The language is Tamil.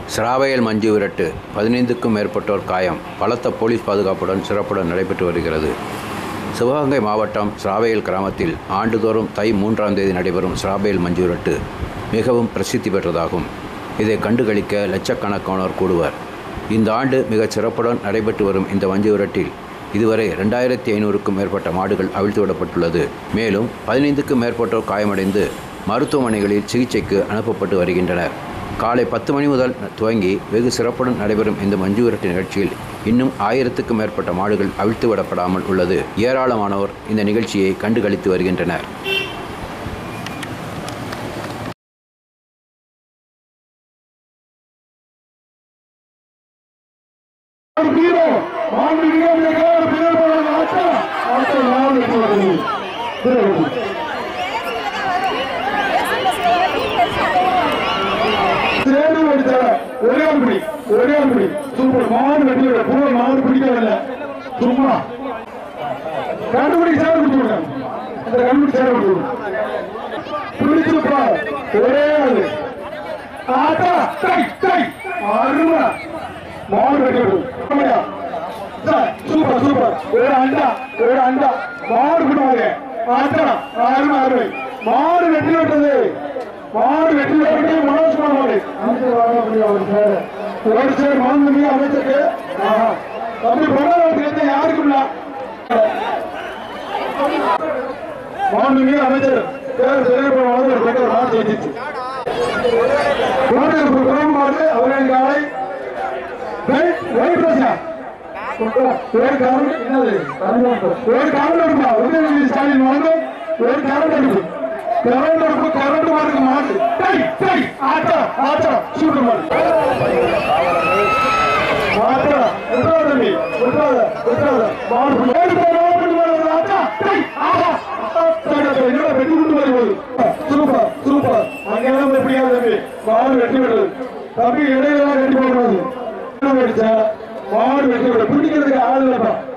சிராவையல் மஞ்சு விரட்டு பதினைந்துக்கும் மேற்பட்டோர் காயம் பலத்த போலீஸ் பாதுகாப்புடன் சிறப்புடன் நடைபெற்று வருகிறது சிவகங்கை மாவட்டம் சிராவையல் கிராமத்தில் ஆண்டுதோறும் தை மூன்றாம் தேதி நடைபெறும் சிராவையல் மஞ்சு விரட்டு மிகவும் பிரசித்தி பெற்றதாகும் இதை கண்டுகளிக்க லட்சக்கணக்கானோர் கூடுவர் இந்த ஆண்டு மிகச் சிறப்புடன் நடைபெற்று வரும் இந்த மஞ்சு விரட்டில் இதுவரை ரெண்டாயிரத்தி ஐநூறுக்கும் மேற்பட்ட மாடுகள் அவிழ்த்து விடப்பட்டுள்ளது மேலும் பதினைந்துக்கும் மேற்பட்டோர் காயமடைந்து மருத்துவமனைகளில் சிகிச்சைக்கு அனுப்பப்பட்டு வருகின்றனர் காலை பத்து மணி முதல் துவங்கி வெகு சிறப்புடன் நடைபெறும் இந்த மஞ்சு விரட்டு நிகழ்ச்சியில் இன்னும் ஆயிரத்துக்கும் மேற்பட்ட மாடுகள் அவிழ்த்து விடப்படாமல் உள்ளது ஏராளமானோர் இந்த நிகழ்ச்சியை கண்டுகளித்து வருகின்றனர் ஹீரோ மாண்புமிகு மிகவும் பெருமையான ஆட்டா ஆட்டா நாடு போகிறது தேர்வு அடித்த ஒரே ஒரு பிடி ஒரே ஒரு பிடி சூப்பர் மாடு வெட்டி விட பூரா மாடு பிடிக்கவில்லை சும்மா கண்டுபிடி சேர கொடுத்து விடுங்க அந்த கண்டுபிடி சேர கொடுத்து விடுங்க பிடிச்சிருப்பா ஒரே ஆளு ஆட்டா டை டை அருமை மாடு வெட்டி விடு அப்படியா? சார், சூப்பர் சூப்பர் ஒரு அண்டா ஒரு அண்டா மாடு விடுவாங்க ஆட்டா அருமை அருமை மாடு வெட்டி விட்டது மாடு வெட்டி விட்டது மனோஜ்குமார் மாடு அமைச்சர் வாங்க முடியும் ஒரு சேர் ஒரு சேர் மாண்புமிகு அமைச்சருக்கு ஆஹா. தம்பி பிரதமருக்கு யாருக்கும் இல்ல மாண்புமிகு அமைச்சர் பேர் தெரியப்பட ஒரு பெற்ற ஒரு மாடு ஜெயிச்சிச்சு கோட்டையூர் குரம்பாடு அவர்களின் காலை ஒரு கரண்ட் என்னது ஒரு கரண்ட் எடுப்பா உதயநிதி ஸ்டாலின் வழங்கும் ஒரு கரண்ட் எடுப்பு கரண்ட் எடுப்பு கரண்ட் மாடுக்கு மாடு டை டை ஆட்டா ஆட்டா சூப்பர் மாடு ஆட்டா விட்டாத தம்பி விட்டாத விட்டாத மாடு ஓடி போ மாடு மாடு ஆட்டா டை ஆஹா என்னோட வெட்டி கொண்டு வருவது சூப்பர் சூப்பர் அங்கெல்லாம் எப்படியா தம்பி மாடு வெட்டி விடுறது தம்பி இடையில வெட்டி போடுறது அடிச்சா மாடு வெட்டி விட பிடிக்கிறதுக்கு ஆள் இல்லப்பா